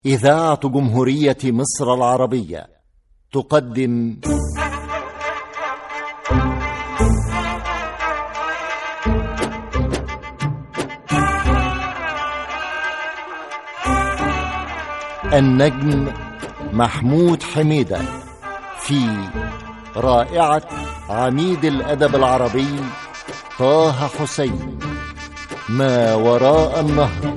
إذاعة جمهورية مصر العربية تقدم النجم محمود حميدة في رائعة عميد الأدب العربي طه حسين ما وراء النهر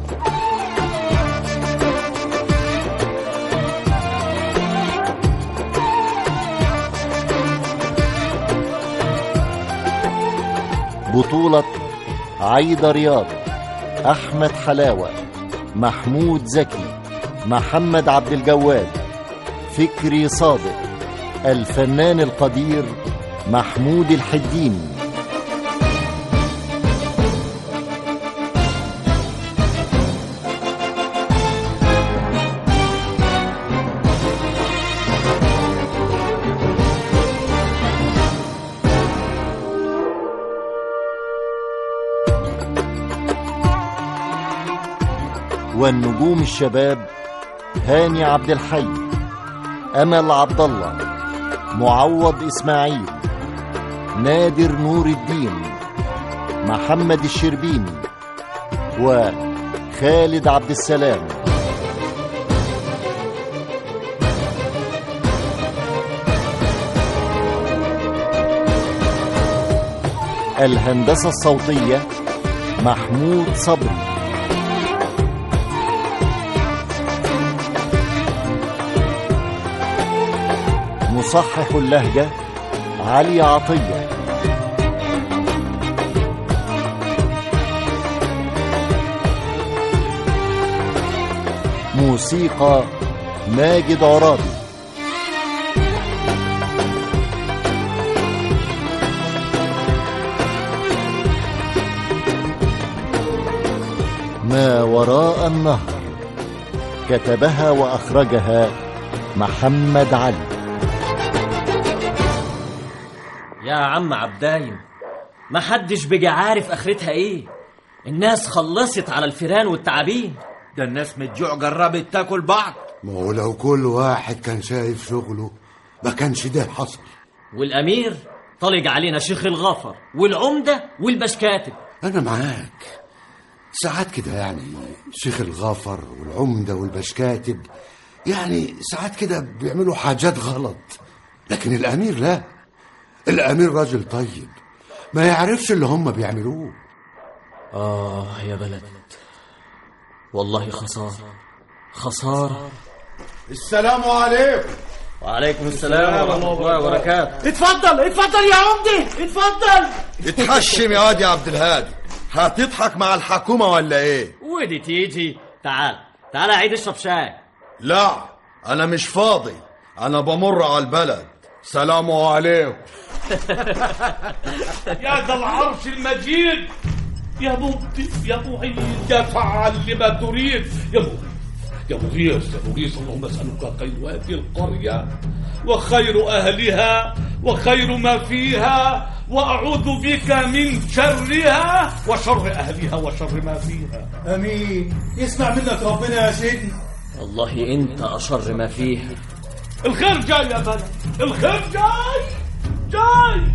بطولة عايدة رياض أحمد حلاوة محمود زكي محمد عبد الجواد فكري صادق الفنان القدير محمود الحديني والنجوم الشباب هاني عبد الحي امل عبد الله معوض اسماعيل نادر نور الدين محمد الشربيني وخالد عبد السلام الهندسه الصوتيه محمود صبري مصحح اللهجة علي عطية موسيقى ماجد عرابي ما وراء النهر كتبها وأخرجها محمد علي يا عم عبدايم ما حدش بقى عارف اخرتها ايه الناس خلصت على الفيران والتعابين ده الناس من الجوع جربت تاكل بعض ما هو لو كل واحد كان شايف شغله ما كانش ده حصل والامير طلق علينا شيخ الغفر والعمده والبشكاتب انا معاك ساعات كده يعني شيخ الغافر والعمدة والبشكاتب يعني ساعات كده بيعملوا حاجات غلط لكن الأمير لا الأمير راجل طيب ما يعرفش اللي هم بيعملوه اه يا بلد والله خساره خساره السلام عليكم وعليكم السلام ورحمه الله وبركاته اتفضل اتفضل يا عمدي اتفضل اتحشم يا واد يا عبد الهادي هتضحك مع الحكومة ولا ايه ودي تيجي تعال تعال عيد اشرب شاي لا انا مش فاضي انا بمر على البلد سلام عليكم يا ذا العرش المجيد يا مبدئ يا معيد يا فعل لما تريد يا مغيث يا مغيث يا مغيث اللهم اسالك خير هذه القريه وخير اهلها وخير ما فيها واعوذ بك من شرها وشر اهلها وشر ما فيها امين يسمع منك ربنا يا سيدنا والله انت اشر ما فيها الخير جاي يا بلد الخير جاي جاي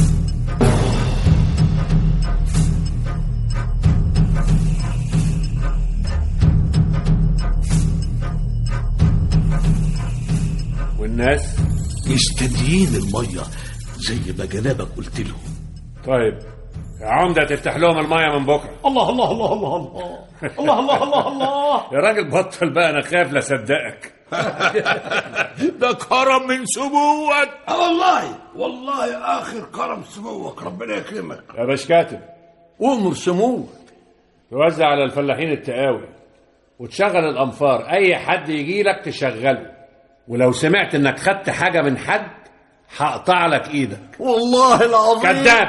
والناس مستنيين الميه زي ما جنابك قلت لهم طيب يا عمدة تفتح لهم المية من بكرة الله الله الله الله الله الله الله الله الله يا راجل بطل بقى أنا خايف لا صدقك ده كرم من سموك اه والله والله آخر كرم سموك ربنا يكرمك يا باش كاتب امر سموك توزع على الفلاحين التقاوي وتشغل الأنفار أي حد يجي لك تشغله ولو سمعت إنك خدت حاجة من حد هقطع لك إيدك والله العظيم كذاب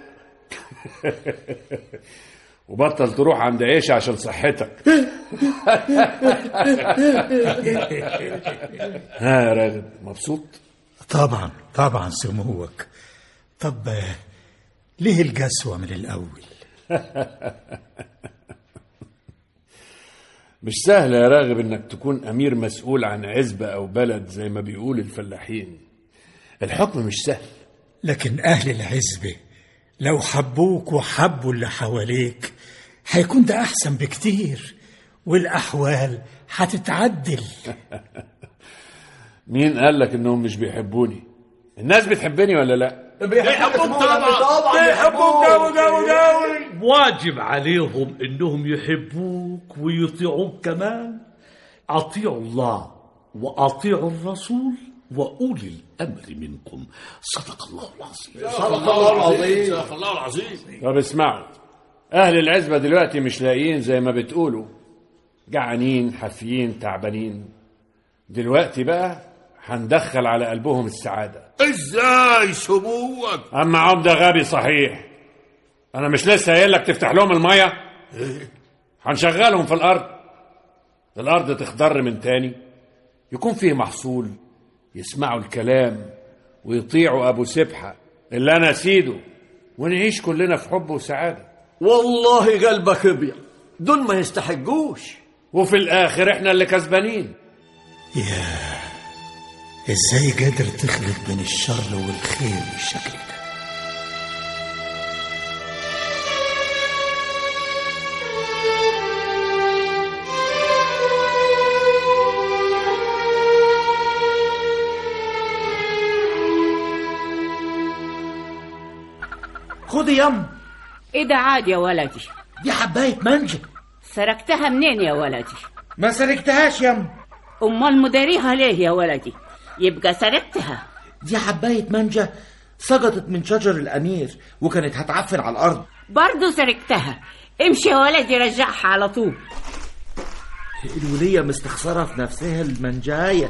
وبطل تروح عند عيش عشان صحتك ها يا راغب مبسوط طبعا طبعا سموك طب آه، ليه الجسوة من الأول مش سهل يا راغب انك تكون امير مسؤول عن عزبة او بلد زي ما بيقول الفلاحين الحكم مش سهل لكن أهل العزبة لو حبوك وحبوا اللي حواليك هيكون ده أحسن بكتير والأحوال هتتعدل مين قال لك انهم مش بيحبوني الناس بتحبني ولا لا بيحبوك طبعا بيحبوك قوي قوي قوي واجب عليهم انهم يحبوك ويطيعوك كمان اطيعوا الله واطيعوا الرسول واولي الامر منكم صدق الله العظيم طب اسمعوا اهل العزبة دلوقتي مش لاقيين زي ما بتقولوا جعانين حافيين تعبانين دلوقتي بقى هندخل على قلبهم السعادة ازاي سموك اما عمدة غبي صحيح انا مش لسه قايل لك تفتح لهم المية هنشغلهم في الارض الارض تخضر من تاني يكون فيه محصول يسمعوا الكلام ويطيعوا ابو سبحة اللي انا سيده ونعيش كلنا في حب وسعادة والله قلبك ابيض دول ما يستحقوش وفي الاخر احنا اللي كسبانين يا ازاي قادر تخلط بين الشر والخير بالشكل ده خدي يم ايه ده عادي يا ولدي دي حبايه منجا سرقتها منين يا ولدي ما سرقتهاش يم امال مداريها ليه يا ولدي يبقى سرقتها دي حبايه منجا سقطت من شجر الامير وكانت هتعفن على الارض برضه سرقتها امشي يا ولدي رجعها على طول الوليه مستخسره في نفسها المنجايه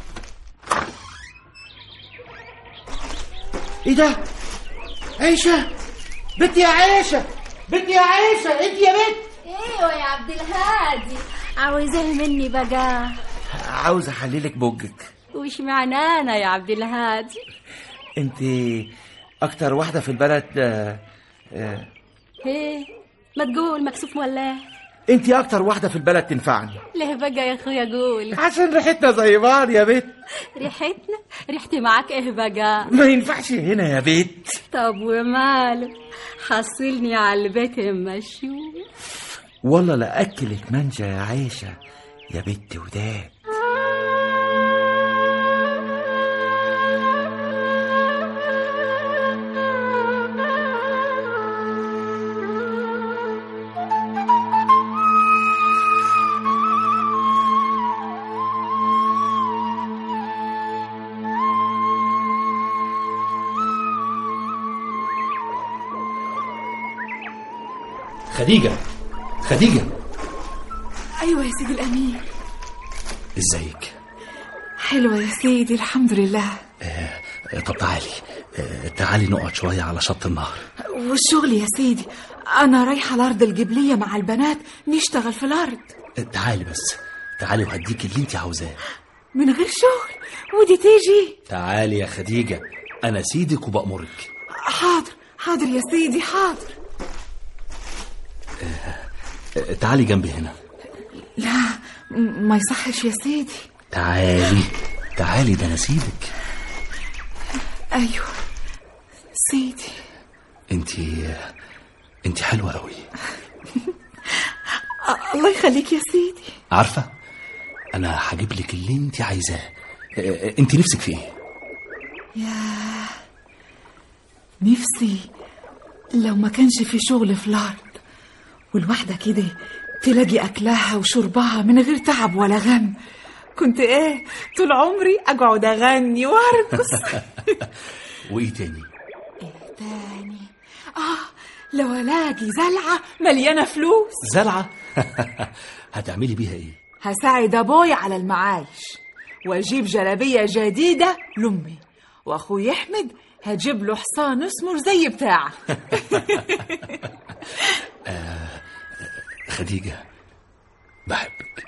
ايه ده عيشه بنتي يا عيشه بنتي يا عيشه انت يا بنت ايوه يا عبد الهادي عاوزاه مني بقى عاوز احللك بوجك وش معنى انا يا عبد الهادي انت اكتر واحده في البلد آه، آه، ايه ما تقول مكسوف ولا انت اكتر واحده في البلد تنفعني ليه بقى يا اخويا قول عشان ريحتنا زي بعض يا بنت ريحتنا ريحتي معاك ايه بقى ما ينفعش هنا يا بنت طب وماله حصلني على البيت اما اشوف والله لا اكلك منجا يا عيشه يا بنت وداد خديجة خديجة أيوة يا سيدي الأمير ازيك حلوة يا سيدي الحمد لله آه طب تعالي آه تعالي نقعد شوية على شط النهر والشغل يا سيدي أنا رايحة الأرض الجبلية مع البنات نشتغل في الأرض آه تعالي بس تعالي وهديك اللي انت عاوزاه من غير شغل ودي تيجي تعالي يا خديجة أنا سيدك وبأمرك حاضر حاضر يا سيدي حاضر آه تعالي جنبي هنا لا م- ما يصحش يا سيدي تعالي تعالي ده أنا سيدك أيوة سيدي انت انت حلوة قوي أ- الله يخليك يا سيدي عارفة أنا هجيب لك اللي انت عايزاه آه، انت نفسك في ايه يا نفسي لو ما كانش في شغل في الأرض والواحدة كده تلاقي أكلها وشربها من غير تعب ولا غم كنت إيه طول عمري أقعد أغني وأرقص وايه تاني تاني آه لو ألاقي زلعة مليانة فلوس زرعة هتعملي بيها ايه هساعد أبوي على المعايش وأجيب جلابية جديدة لأمي وأخوي أحمد هجيب له حصان اسمر زي بتاعه خديجة بحبك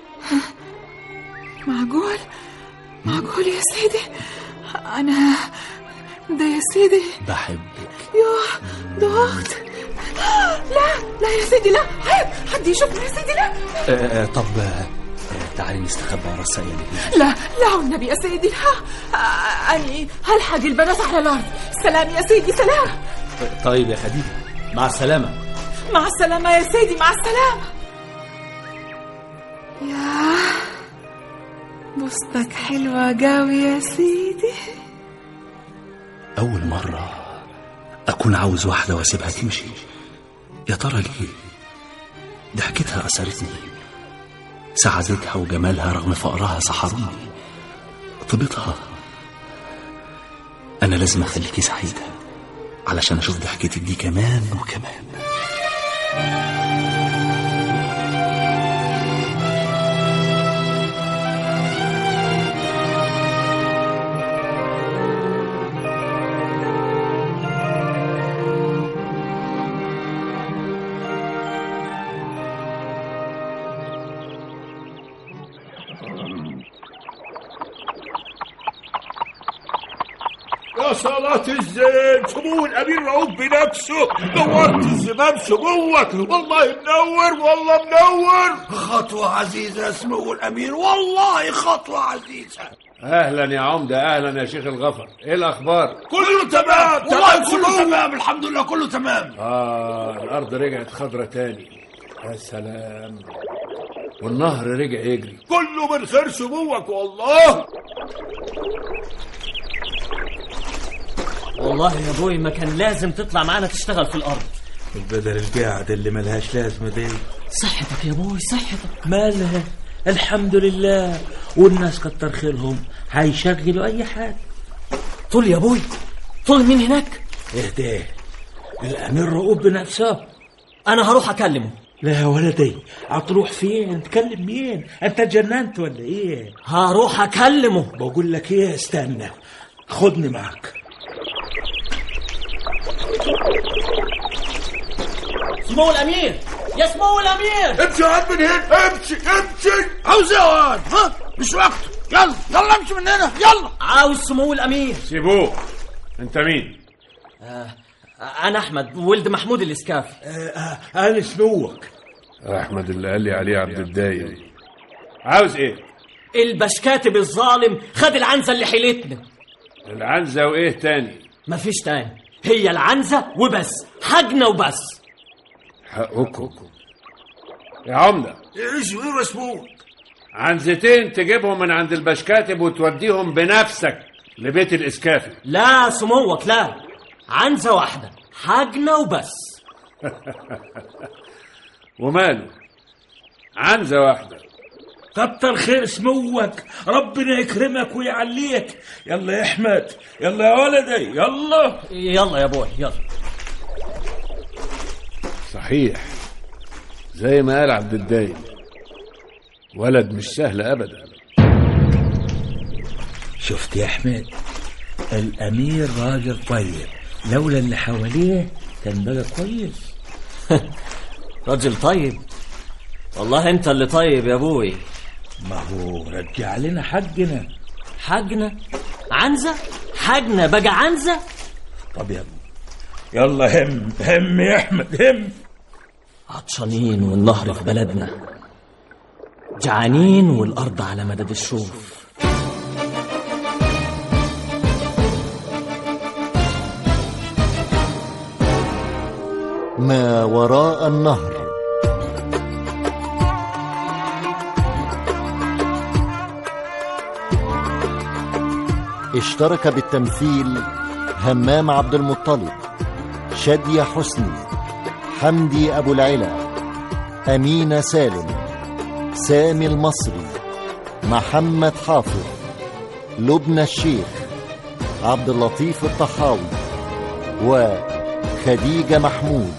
معقول معقول يا سيدي أنا ده يا سيدي بحبك يا ضغط لا لا يا سيدي لا عيب حد يشوفنا يا سيدي لا آه، آه، طب آه، آه، تعالي نستخبى ورا السقاية لا لا والنبي يا سيدي لا آه، أني هلحق البنات على الأرض سلام يا سيدي سلام طيب يا خديجة مع السلامة مع السلامة يا سيدي مع السلامة يا بوستك حلوة قوي يا سيدي أول مرة أكون عاوز واحدة وأسيبها تمشي يا ترى ليه ضحكتها أثرتني سعادتها وجمالها رغم فقرها سحروني طيبتها أنا لازم أخليكي سعيدة علشان أشوف ضحكتك دي كمان وكمان يا صلاة الزين سمو الأمير رؤوف بنفسه نورت الزمام سموك والله منور والله منور خطوة عزيزة يا سمو الأمير والله خطوة عزيزة اهلا يا عمده اهلا يا شيخ الغفر ايه الاخبار كله تمام والله كله تمام الحمد لله كله تمام اه الارض رجعت خضرة تاني يا سلام والنهر رجع يجري كله من خير سموك والله والله يا ابوي ما كان لازم تطلع معانا تشتغل في الارض بدل القعدة اللي ملهاش لازمة دي صحتك يا ابوي صحتك مالها الحمد لله والناس كتر خيرهم هيشغلوا أي حاجة طول يا ابوي طول مين هناك اهدى الأمير رؤوف بنفسه انا هروح اكلمه لا يا ولدي هتروح فين تكلم مين انت اتجننت ولا ايه هروح اكلمه بقول لك ايه استنى خدني معك سمو الامير يا سمو الامير امشي عاد من هنا امشي امشي عاوز ايه يا واد ها مش وقته يلا يلا امشي من هنا يلا عاوز سمو الامير سيبوه انت مين آه انا احمد ولد محمود الاسكافي آه انا سموك احمد اللي قال لي عليه عبد الدايم عاوز ايه البشكاتب الظالم خد العنزه اللي حيلتنا العنزه وايه تاني مفيش تاني هي العنزه وبس حجنا وبس حقكم يا عمده ايش ايه مسموك عنزتين تجيبهم من عند البشكاتب وتوديهم بنفسك لبيت الاسكافي لا سموك لا عنزه واحده حجنا وبس وماله عنزه واحده كتر خير سموك ربنا يكرمك ويعليك يلا يا احمد يلا يا ولدي يلا يلا يا ابوي يلا صحيح زي ما قال عبد الدايم ولد مش سهل ابدا شفت يا احمد الامير راجل طيب لولا اللي حواليه كان بقى كويس راجل طيب والله انت اللي طيب يا ابوي ما هو رجع لنا حقنا حجنا عنزه حجنا بقى عنزه طب يا ابو يلا هم هم يا احمد هم عطشانين والنهر في بلدنا جعانين والارض على مدد الشوف ما وراء النهر اشترك بالتمثيل همام عبد المطلب شادية حسني حمدي أبو العلا أمينة سالم سامي المصري محمد حافظ لبنى الشيخ عبد اللطيف الطحاوي وخديجة محمود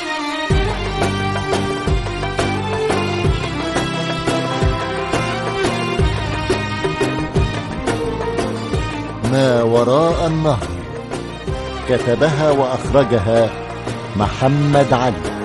ما وراء النهر كتبها وأخرجها محمد علي